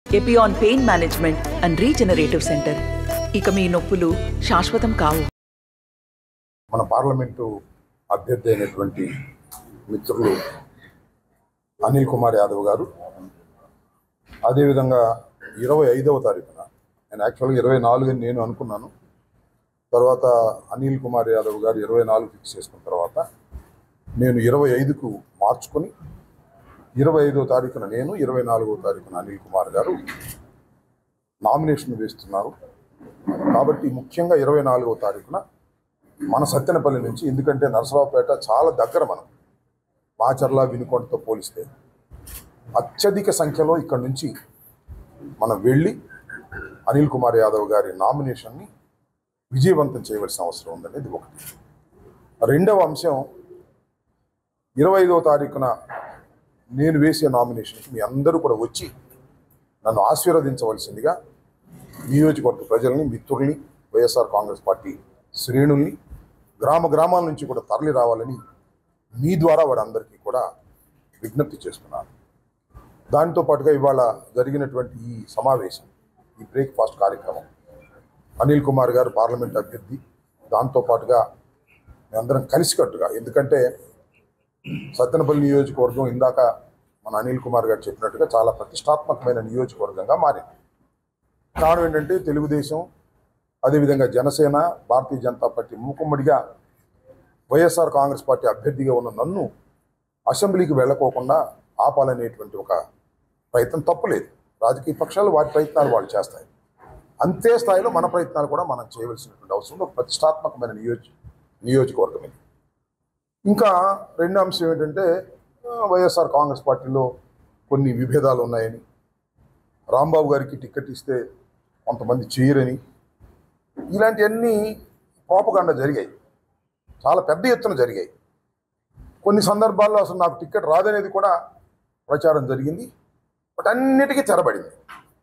Epione pain management and regenerative center ఇక మీ నొప్పులు శాశ్వతం కావు మన పార్లమెంటు అభ్యర్థి అయినటువంటి మిత్రులు అనిల్ కుమార్ యాదవ్ గారు అదేవిధంగా ఇరవై ఐదవ తారీఖున నేను యాక్చువల్గా ఇరవై నాలుగు అని నేను అనుకున్నాను తర్వాత అనిల్ కుమార్ యాదవ్ గారు ఇరవై నాలుగు ఫిక్స్ చేసుకున్న తర్వాత నేను ఇరవై ఐదుకు మార్చుకొని ఇరవై ఐదో తారీఖున నేను ఇరవై నాలుగో తారీఖున అనిల్ కుమార్ గారు నామినేషన్ వేస్తున్నారు కాబట్టి ముఖ్యంగా ఇరవై నాలుగో తారీఖున మన సత్తెనపల్లి నుంచి ఎందుకంటే నరసరావుపేట చాలా దగ్గర మనం మాచర్ల వినుకొండతో పోలిస్తే అత్యధిక సంఖ్యలో ఇక్కడ నుంచి మనం వెళ్ళి అనిల్ కుమార్ యాదవ్ గారి నామినేషన్ని విజయవంతం చేయవలసిన అవసరం ఉందనేది ఒకటి రెండవ అంశం ఇరవై ఐదవ తారీఖున నేను వేసే నామినేషన్కి మీ అందరూ కూడా వచ్చి నన్ను ఆశీర్వదించవలసిందిగా నియోజకవర్గ ప్రజల్ని మిత్రుల్ని వైఎస్ఆర్ కాంగ్రెస్ పార్టీ శ్రేణుల్ని గ్రామ గ్రామాల నుంచి కూడా తరలి రావాలని మీ ద్వారా వారందరికీ కూడా విజ్ఞప్తి చేస్తున్నాను దానితో పాటుగా ఇవాళ జరిగినటువంటి ఈ సమావేశం ఈ బ్రేక్ఫాస్ట్ కార్యక్రమం అనిల్ కుమార్ గారు పార్లమెంట్ అభ్యర్థి దాంతో పాటుగా మేమందరం కలిసికట్టుగా ఎందుకంటే సత్తెనపల్లి నియోజకవర్గం ఇందాక మన అనిల్ కుమార్ గారు చెప్పినట్టుగా చాలా ప్రతిష్టాత్మకమైన నియోజకవర్గంగా మారింది కారణం ఏంటంటే తెలుగుదేశం అదేవిధంగా జనసేన భారతీయ జనతా పార్టీ మూకుమ్మడిగా వైఎస్ఆర్ కాంగ్రెస్ పార్టీ అభ్యర్థిగా ఉన్న నన్ను అసెంబ్లీకి వెళ్ళకోకుండా ఆపాలనేటువంటి ఒక ప్రయత్నం తప్పులేదు రాజకీయ పక్షాలు వారి ప్రయత్నాలు వాళ్ళు చేస్తాయి అంతే స్థాయిలో మన ప్రయత్నాలు కూడా మనం చేయవలసినటువంటి అవసరం ఉంది. ఒక ప్రతిష్టాత్మకమైన నియోజ నియోజకవర్గం ఇది ఇంకా రెండో అంశం ఏంటంటే ఆ, వైఎస్ఆర్ కాంగ్రెస్ పార్టీలో కొన్ని విభేదాలు ఉన్నాయని రాంబాబు గారికి టికెట్ ఇస్తే కొంతమంది చేయరని ఇలాంటివన్నీ కోపకాండ జరిగాయి చాలా పెద్ద ఎత్తున జరిగాయి కొన్ని సందర్భాల్లో అసలు నాకు టికెట్ రాదనేది కూడా ప్రచారం జరిగింది బట్ అన్నిటికీ తెరబడింది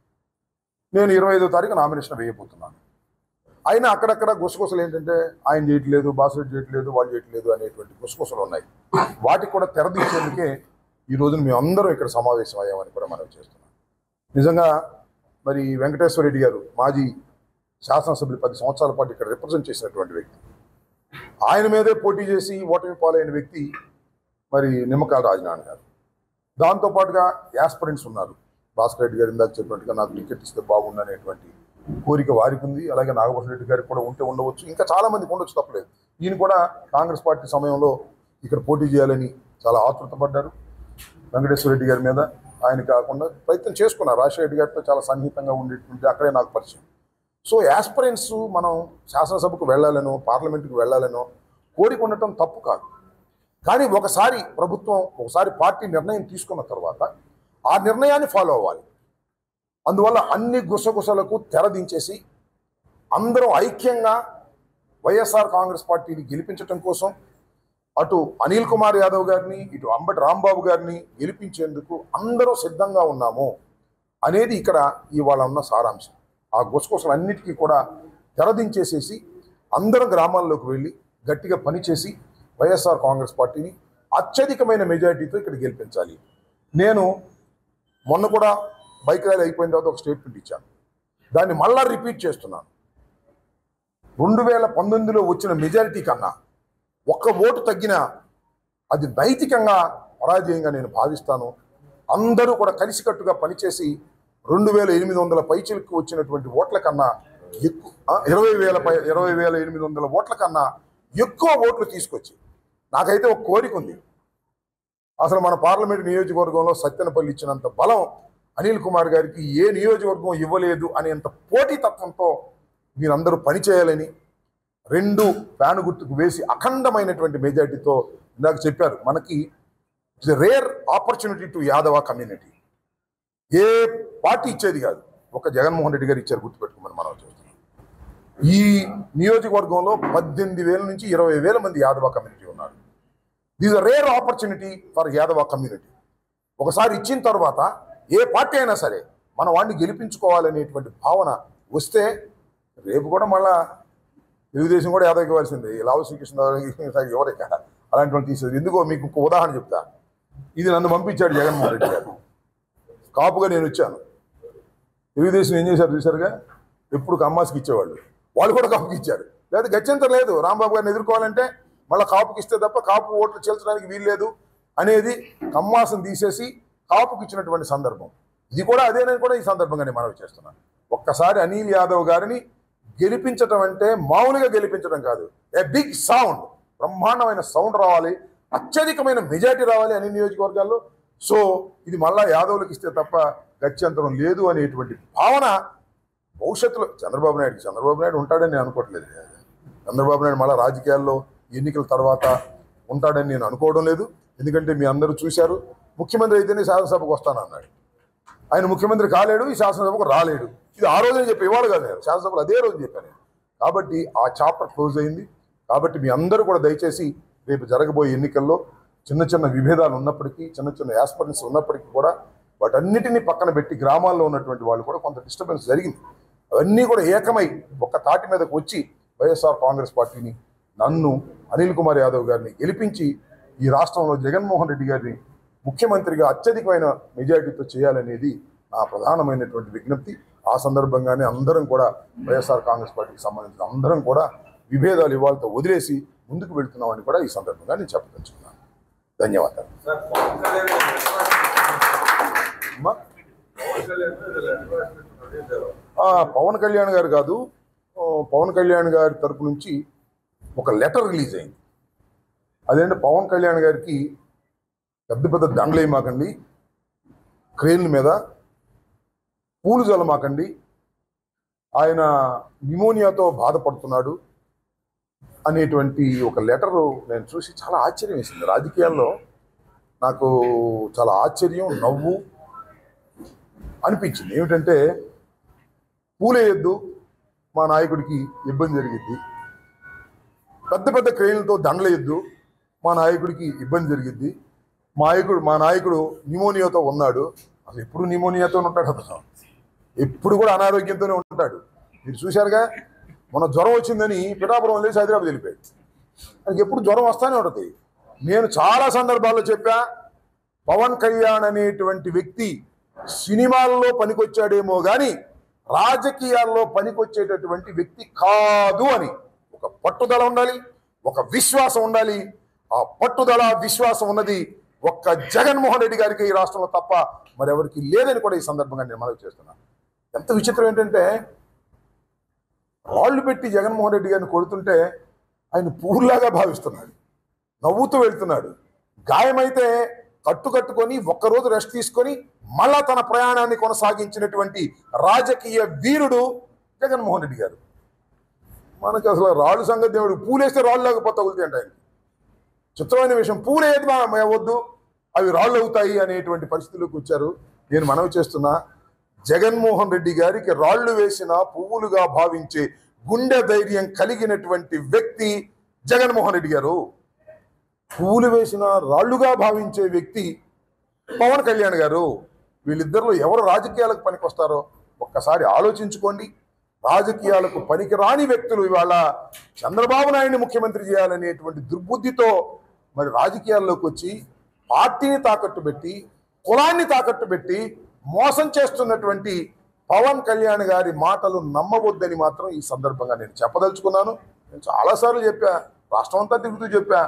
నేను ఇరవై ఐదో తారీఖు నామినేషన్ వేయబోతున్నాను అయినా అక్కడక్కడ గుసగుసలు ఏంటంటే ఆయన చేయట్లేదు బాసురెడ్డి చేయట్లేదు వాళ్ళు చేయట్లేదు అనేటువంటి గుసగుసలు ఉన్నాయి వాటికి కూడా తెరదీసేందుకే ఈ రోజున మేము అందరం ఇక్కడ సమావేశం అయ్యామని కూడా మనం చేస్తున్నాం నిజంగా మరి వెంకటేశ్వర రెడ్డి గారు మాజీ శాసనసభ్యులు పది సంవత్సరాల పాటు ఇక్కడ రిప్రజెంట్ చేసినటువంటి వ్యక్తి ఆయన మీదే పోటీ చేసి ఓటమి పాలైన వ్యక్తి మరి నిమ్మకాయల రాజనారాయణ గారు దాంతోపాటుగా యాస్పరెంట్స్ ఉన్నారు భాస్కర్ రెడ్డి గారు ఇందాక చెప్పినట్టుగా నాకు టికెట్ ఇస్తే బాగుండు అనేటువంటి కోరిక వారికి ఉంది అలాగే నాగభూషణ రెడ్డి గారికి కూడా ఉంటే ఉండవచ్చు ఇంకా చాలా మందికి ఉండొచ్చు తప్పలేదు ఈయన కూడా కాంగ్రెస్ పార్టీ సమయంలో ఇక్కడ పోటీ చేయాలని చాలా ఆతృతపడ్డారు వెంకటేశ్వర రెడ్డి గారి మీద ఆయన కాకుండా ప్రయత్నం చేసుకున్నారు రాజశేఖర రెడ్డి గారితో చాలా సన్నిహితంగా ఉండేటువంటి అక్కడే నాకు పరిచయం సో యాస్పరెంట్స్ మనం శాసనసభకు వెళ్ళాలనో పార్లమెంటుకు వెళ్ళాలనో కోరిక ఉండటం తప్పు కాదు కానీ ఒకసారి ప్రభుత్వం ఒకసారి పార్టీ నిర్ణయం తీసుకున్న తర్వాత ఆ నిర్ణయాన్ని ఫాలో అవ్వాలి అందువల్ల అన్ని గుసగుసలకు తెరదించేసి అందరూ ఐక్యంగా వైఎస్ఆర్ కాంగ్రెస్ పార్టీని గెలిపించడం కోసం అటు అనిల్ కుమార్ యాదవ్ గారిని ఇటు అంబటి రాంబాబు గారిని గెలిపించేందుకు అందరూ సిద్ధంగా ఉన్నాము అనేది ఇక్కడ ఇవాళ ఉన్న సారాంశం ఆ గుసగుసలన్నిటికీ కూడా తెరదించేసేసి అందరం గ్రామాల్లోకి వెళ్ళి గట్టిగా పనిచేసి వైఎస్ఆర్ కాంగ్రెస్ పార్టీని అత్యధికమైన మెజారిటీతో ఇక్కడ గెలిపించాలి నేను మొన్న కూడా బైక్ ర్యాలీ అయిపోయిన తర్వాత ఒక స్టేట్మెంట్ ఇచ్చాను దాన్ని మళ్ళా రిపీట్ చేస్తున్నాను రెండు వేల పంతొమ్మిదిలో వచ్చిన మెజారిటీ కన్నా ఒక్క ఓటు తగ్గినా అది నైతికంగా పరాజయంగా నేను భావిస్తాను అందరూ కూడా కలిసికట్టుగా పనిచేసి రెండు వేల ఎనిమిది వందల పైచిలకు వచ్చినటువంటి ఓట్ల కన్నా ఎక్కువ ఆ, ఇరవై వేల పై ఇరవై వేల ఎనిమిది వందల ఓట్ల కన్నా ఎక్కువ ఓట్లు తీసుకొచ్చి నాకైతే ఒక కోరిక ఉంది అసలు మన పార్లమెంట్ నియోజకవర్గంలో సత్యనపల్లి ఇచ్చినంత బలం అనిల్ కుమార్ గారికి ఏ నియోజకవర్గం ఇవ్వలేదు అనేంత పోటీతత్వంతో మీరందరూ పనిచేయాలని రెండు ఫ్యాను గుర్తుకు వేసి అఖండమైనటువంటి మెజార్టీతో ఇందాక చెప్పారు మనకి it's rare opportunity to Yadava community ఏ పార్టీ ఇచ్చేది కాదు ఒక జగన్మోహన్ రెడ్డి గారు ఇచ్చారు గుర్తుపెట్టుకోమని మనం చూస్తున్నాం ఈ నియోజకవర్గంలో పద్దెనిమిది వేల నుంచి ఇరవై వేల మంది యాదవ కమ్యూనిటీ ఉన్నారు this a rare opportunity for Yadava community ఒకసారి ఇచ్చిన తర్వాత ఏ పార్టీ అయినా సరే మన వాడిని గెలిపించుకోవాలనేటువంటి భావన వస్తే రేపు కూడా మళ్ళా తెలుగుదేశం కూడా యాదవ్ ఇవ్వాల్సిందే ఈ లావు శ్రీకృష్ణ ఎవరే కదా అలాంటి వాళ్ళు తీసేది ఎందుకో మీకు ఒక ఉదాహరణ చెప్తా ఇది నన్ను పంపించాడు జగన్మోహన్ రెడ్డి గారు కాపుగా నేను వచ్చాను తెలుగుదేశం ఏం చేశారు చూశారుగా ఎప్పుడు కమ్మాస్కి ఇచ్చేవాళ్ళు వాళ్ళు కూడా కాపుకి ఇచ్చారు లేదా గత్యంతరం లేదు రాంబాబు గారిని ఎదుర్కోవాలంటే మళ్ళీ కాపుకి ఇస్తే తప్ప కాపు ఓట్లు చేల్చడానికి వీల్లేదు అనేది కమ్మాసం తీసేసి కాపుకి ఇచ్చినటువంటి సందర్భం ఇది కూడా అదేనని కూడా ఈ సందర్భంగా నేను మనవి చేస్తున్నాను ఒక్కసారి అనిల్ యాదవ్ గారిని గెలిపించటం అంటే మామూలుగా గెలిపించడం కాదు ఏ బిగ్ సౌండ్ బ్రహ్మాండమైన సౌండ్ రావాలి అత్యధికమైన మెజారిటీ రావాలి అన్ని నియోజకవర్గాల్లో సో ఇది మళ్ళా యాదవులకు ఇస్తే తప్ప గత్యంతరం లేదు అనేటువంటి భావన భవిష్యత్తులో చంద్రబాబు నాయుడు చంద్రబాబు నాయుడు ఉంటాడని నేను అనుకోవట్లేదు చంద్రబాబు నాయుడు మళ్ళీ రాజకీయాల్లో ఎన్నికల తర్వాత ఉంటాడని నేను అనుకోవడం లేదు ఎందుకంటే మీ అందరూ చూశారు ముఖ్యమంత్రి అయితేనే శాసనసభకు వస్తానన్నాడు ఆయన ముఖ్యమంత్రి కాలేడు ఈ శాసనసభకు రాలేడు ఇది ఆ రోజే చెప్పి ఇవాళ కాదు నేను శాసనసభలో అదే రోజు చెప్పాను నేను కాబట్టి ఆ చాప్టర్ క్లోజ్ అయింది కాబట్టి మీ అందరూ కూడా దయచేసి రేపు జరగబోయే ఎన్నికల్లో చిన్న చిన్న విభేదాలు ఉన్నప్పటికీ చిన్న చిన్న యాస్పరెన్స్ ఉన్నప్పటికీ కూడా వాటన్నిటిని పక్కన పెట్టి గ్రామాల్లో ఉన్నటువంటి వాళ్ళు కూడా కొంత డిస్టర్బెన్స్ జరిగింది అవన్నీ కూడా ఏకమై ఒక్క తాటి మీదకు వచ్చి వైఎస్ఆర్ కాంగ్రెస్ పార్టీని నన్ను అనిల్ కుమార్ యాదవ్ గారిని గెలిపించి ఈ రాష్ట్రంలో జగన్మోహన్ రెడ్డి గారిని ముఖ్యమంత్రిగా అత్యధికమైన మెజారిటీతో చేయాలనేది నా ప్రధానమైనటువంటి విజ్ఞప్తి ఆ సందర్భంగానే అందరం కూడా వైఎస్ఆర్ కాంగ్రెస్ పార్టీకి సంబంధించిన అందరం కూడా విభేదాలు ఇవాళతో వదిలేసి ముందుకు వెళ్తున్నామని కూడా ఈ సందర్భంగా నేను చెప్పదలుచుకున్నాను ధన్యవాదాలు సార్ పవన్ కళ్యాణ్ గారు అమ్మా పవన్ కళ్యాణ్ గారు లెటర్ రాసినట్టున్నాడు. ఏం జవాబు? ఆ, పవన్ కళ్యాణ్ గారు కాదు ఆ, పవన్ కళ్యాణ్ గారి తరపు నుంచి ఒక లెటర్ రిలీజ్ అయింది అదేంటి పవన్ కళ్యాణ్ గారికి పెద్ద పెద్ద దండలు వేయమాకండి క్రేన్ల మీద పూలు జల్లమాకండి ఆయన న్యూమోనియాతో బాధపడుతున్నాడు అనేటువంటి ఒక లెటరు నేను చూసి చాలా ఆశ్చర్యం వేసింది రాజకీయాల్లో నాకు చాలా ఆశ్చర్యం నవ్వు అనిపించింది ఏమిటంటే పూలేయద్దు మా నాయకుడికి ఇబ్బంది జరిగిద్ది పెద్ద పెద్ద క్రెయిన్లతో దండలేయద్దు మా నాయకుడికి ఇబ్బంది జరిగిద్ది మా నాయకుడు మా నాయకుడు న్యూమోనియాతో ఉన్నాడు అసలు ఎప్పుడు న్యూమోనియాతో ఉంటాడు అతను ఎప్పుడు కూడా అనారోగ్యంతోనే ఉంటాడు మీరు చూశారుగా మన జ్వరం వచ్చిందని పిఠాపురం వెళ్ళేసి హైదరాబాద్ వెళ్ళిపోయాడు ఆయనకి ఎప్పుడు జ్వరం వస్తానే ఉంటుంది నేను చాలా సందర్భాల్లో చెప్పా పవన్ కళ్యాణ్ అనేటువంటి వ్యక్తి సినిమాల్లో పనికొచ్చాడేమో కానీ రాజకీయాల్లో పనికొచ్చేటటువంటి వ్యక్తి కాదు అని ఒక పట్టుదల ఉండాలి ఒక విశ్వాసం ఉండాలి ఆ పట్టుదల విశ్వాసం ఉన్నది ఒక్క జగన్మోహన్ రెడ్డి గారికి ఈ రాష్ట్రంలో తప్ప మరెవరికి లేదని కూడా ఈ సందర్భంగా నేను మనవి చేస్తున్నాను ఎంత విచిత్రం ఏంటంటే రాళ్ళు పెట్టి జగన్మోహన్ రెడ్డి గారిని కొడుతుంటే ఆయన పూర్లాగా భావిస్తున్నాడు నవ్వుతూ వెళ్తున్నాడు గాయమైతే కట్టు కట్టుకొని ఒక్కరోజు రెస్ట్ తీసుకొని మళ్ళా తన ప్రయాణాన్ని కొనసాగించినటువంటి రాజకీయ వీరుడు జగన్మోహన్ రెడ్డి గారు మనకు అసలు రాళ్ళు సంగతి దేవుడు పూలేస్తే రాళ్ళు లేకపోతే తగులుతాయంట ఆయన చిత్రమైన విషయం పూలేది మా వద్దు అవి రాళ్ళు అవుతాయి అనేటువంటి పరిస్థితుల్లోకి వచ్చారు నేను మనవి చేస్తున్నా జగన్మోహన్ రెడ్డి గారికి రాళ్ళు వేసిన పువ్వులుగా భావించే గుండె ధైర్యం కలిగినటువంటి వ్యక్తి జగన్మోహన్ రెడ్డి గారు పువ్వులు వేసిన రాళ్లుగా భావించే వ్యక్తి పవన్ కళ్యాణ్ గారు వీళ్ళిద్దరిలో ఎవరు రాజకీయాలకు పనికొస్తారో ఒక్కసారి ఆలోచించుకోండి రాజకీయాలకు పనికిరాని వ్యక్తులు ఇవాళ చంద్రబాబు నాయుడిని ముఖ్యమంత్రి చేయాలనేటువంటి దుర్బుద్ధితో మరి రాజకీయాల్లోకి వచ్చి పార్టీని తాకట్టు పెట్టి కులాన్ని తాకట్టు పెట్టి మోసం చేస్తున్నటువంటి పవన్ కళ్యాణ్ గారి మాటలు నమ్మవద్దని మాత్రం ఈ సందర్భంగా నేను చెప్పదలుచుకున్నాను నేను చాలాసార్లు చెప్పా రాష్ట్రం అంతా తిరుగుతూ చెప్పా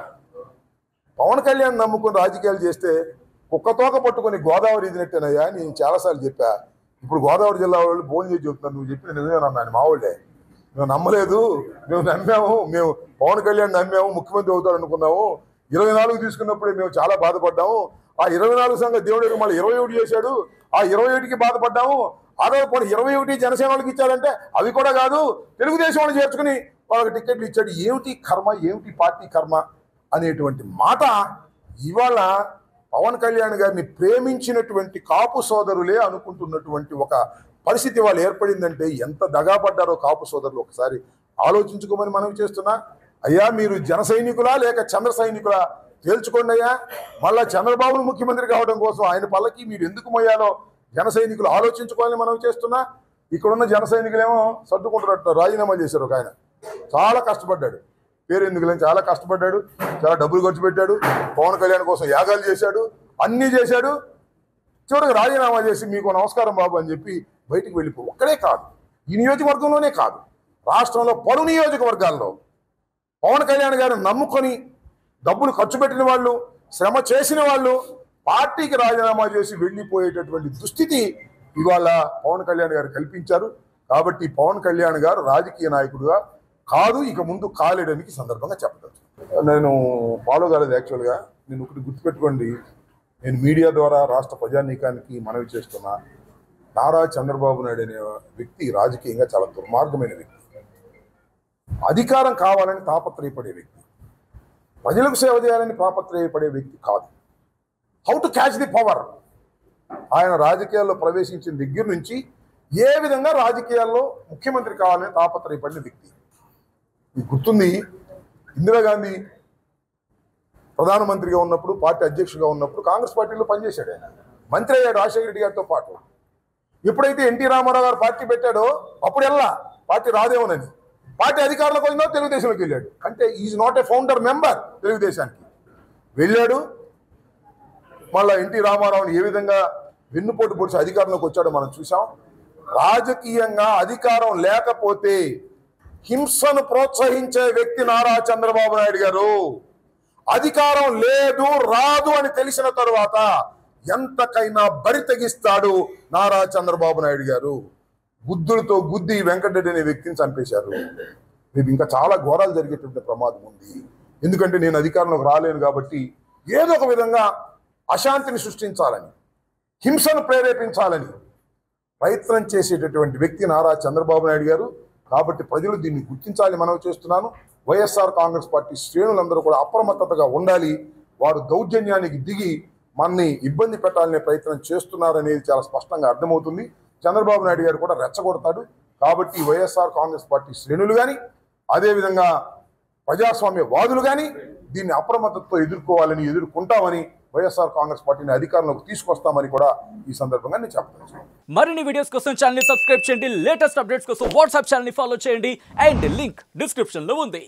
పవన్ కళ్యాణ్ నమ్ముకుని రాజకీయాలు చేస్తే కుక్కతోక పట్టుకొని గోదావరి ఇదినట్టేనయ్యా నేను చాలాసార్లు చెప్పా ఇప్పుడు గోదావరి జిల్లా వాళ్ళు ఫోన్ చేసి చెప్తున్నారు నువ్వు చెప్పిన నిజమేనన్నా మా వాళ్ళే మేము నమ్మలేదు మేము నమ్మాము మేము పవన్ కళ్యాణ్ నమ్మాము ముఖ్యమంత్రి అవుతాడు అనుకున్నాము ఇరవై నాలుగు తీసుకున్నప్పుడే మేము చాలా బాధపడ్డాము ఆ ఇరవై నాలుగు సంఘ దేవుడికి మళ్ళీ ఇరవై ఒకటి చేశాడు ఆ ఇరవై ఒకటికి బాధపడ్డాము ఆరో పోనీ ఇరవై ఒకటి జనసేన వాళ్ళకి ఇచ్చాడంటే అవి కూడా కాదు తెలుగుదేశం వాళ్ళు చేర్చుకుని వాళ్ళకి టికెట్లు ఇచ్చాడు ఏమిటి కర్మ ఏమిటి పార్టీ కర్మ అనేటువంటి మాట ఇవాళ పవన్ కళ్యాణ్ గారిని ప్రేమించినటువంటి కాపు సోదరులే అనుకుంటున్నటువంటి ఒక పరిస్థితి వాళ్ళు ఏర్పడిందంటే ఎంత దగాపడ్డారో కాపు సోదరులు ఒకసారి ఆలోచించుకోమని మనవి చేస్తున్నా అయ్యా మీరు జన సైనికులా లేక చంద్ర సైనికులా తేల్చుకోండి అయ్యా మళ్ళా చంద్రబాబును ముఖ్యమంత్రి కావడం కోసం ఆయన పల్లకి మీరు ఎందుకు మొయ్యాలో జన సైనికులు ఆలోచించుకోవాలని మనవి చేస్తున్నా ఇక్కడున్న జన సైనికులేమో సర్దుకుంటున్నట్టు రాజీనామా చేశారు ఒక ఆయన చాలా కష్టపడ్డాడు పేరు ఎందుకు లేని చాలా కష్టపడ్డాడు చాలా డబ్బులు ఖర్చు పెట్టాడు పవన్ కళ్యాణ్ కోసం యాగాలు చేశాడు అన్నీ చేశాడు చివరికి రాజీనామా చేసి మీకు నమస్కారం బాబు అని చెప్పి బయటికి వెళ్ళిపో ఒక్కడే కాదు ఈ నియోజకవర్గంలోనే కాదు రాష్ట్రంలో పలు నియోజకవర్గాల్లో పవన్ కళ్యాణ్ గారిని నమ్ముకొని డబ్బులు ఖర్చు పెట్టిన వాళ్ళు శ్రమ చేసిన వాళ్ళు పార్టీకి రాజీనామా చేసి వెళ్ళిపోయేటటువంటి దుస్థితి ఇవాళ పవన్ కళ్యాణ్ గారు కల్పించారు కాబట్టి పవన్ కళ్యాణ్ గారు రాజకీయ నాయకుడుగా కాదు ఇక ముందు కాలేడనికి సందర్భంగా చెప్పవచ్చు నేను ఫాలో కాలేదు యాక్చువల్గా నేను ఒకటి గుర్తుపెట్టుకోండి నేను మీడియా ద్వారా రాష్ట్ర ప్రజానీకానికి మనవి చేస్తున్నా నారా చంద్రబాబు నాయుడు అనే వ్యక్తి రాజకీయంగా చాలా దుర్మార్గమైన వ్యక్తి అధికారం కావాలని తాపత్రయపడే వ్యక్తి ప్రజలకు సేవ చేయాలని తాపత్రయపడే వ్యక్తి కాదు how to catch the power ఆయన రాజకీయాల్లో ప్రవేశించిన దగ్గర నుంచి ఏ విధంగా రాజకీయాల్లో ముఖ్యమంత్రి కావాలని తాపత్రయపడిన వ్యక్తి మీకు గుర్తుంది ఇందిరాగాంధీ ప్రధానమంత్రిగా ఉన్నప్పుడు పార్టీ అధ్యక్షుడిగా ఉన్నప్పుడు కాంగ్రెస్ పార్టీలో పనిచేశాడు ఆయన మంత్రి అయ్యాడు రాజశేఖర రెడ్డి గారితో పాటు ఎప్పుడైతే ఎన్టీ రామారావు గారు పార్టీ పెట్టాడో అప్పుడు వెళ్ళా పార్టీ రాదేమోనని పార్టీ అధికారంలోకి వచ్చినా తెలుగుదేశంలోకి వెళ్ళాడు అంటే is not a founder member తెలుగుదేశానికి వెళ్ళాడు మళ్ళా ఎన్టీ రామారావుని ఏ విధంగా వెన్నుపోటు పొడిచి అధికారంలోకి వచ్చాడో మనం చూసాం రాజకీయంగా అధికారం లేకపోతే హింసను ప్రోత్సహించే వ్యక్తి నారా చంద్రబాబు నాయుడు గారు అధికారం లేదు రాదు అని తెలిసిన తరువాత ఎంతకైనా బరి తెగిస్తాడు నారా చంద్రబాబు నాయుడు గారు గుద్దులతో గుద్ది వెంకటరెడ్డి అనే వ్యక్తిని చంపేశారు రేపు ఇంకా చాలా ఘోరాలు జరిగేటువంటి ప్రమాదం ఉంది ఎందుకంటే నేను అధికారంలోకి రాలేను కాబట్టి ఏదో ఒక విధంగా అశాంతిని సృష్టించాలని హింసను ప్రేరేపించాలని ప్రయత్నం చేసేటటువంటి వ్యక్తి నారా చంద్రబాబు నాయుడు గారు కాబట్టి ప్రజలు దీన్ని గుర్తించాలి మనవి చేస్తున్నాను వైఎస్ఆర్ కాంగ్రెస్ పార్టీ శ్రేణులందరూ కూడా అప్రమత్తతగా ఉండాలి వారు దౌర్జన్యానికి దిగి మనని ఇబ్బంది పెట్టాలనే ప్రయత్నం చేస్తున్నారనేది చాలా స్పష్టంగా అర్థమవుతుంది చంద్రబాబు నాయుడు గారు కూడా రెచ్చగొడతాడు కాబట్టి వైఎస్ఆర్ కాంగ్రెస్ పార్టీ శ్రేణులు కానీ అదేవిధంగా ప్రజాస్వామ్య వాదులు కానీ దీన్ని అప్రమత్తతో ఎదుర్కోవాలని ఎదుర్కొంటామని వైఎస్ఆర్ కాంగ్రెస్ పార్టీని అధికారంలోకి తీసుకొస్తామని కూడా ఈ సందర్భంగా నేను చెప్పదలుచుకున్నాను మరిన్ని వీడియోస్ కోసం ఛానల్ ని సబ్స్క్రైబ్ చేయండి లేటెస్ట్ అప్డేట్స్ కోసం వాట్సాప్ ఛానల్ ని ఫాలో చేయండి అండ్ లింక్ డిస్క్రిప్షన్ లో ఉంది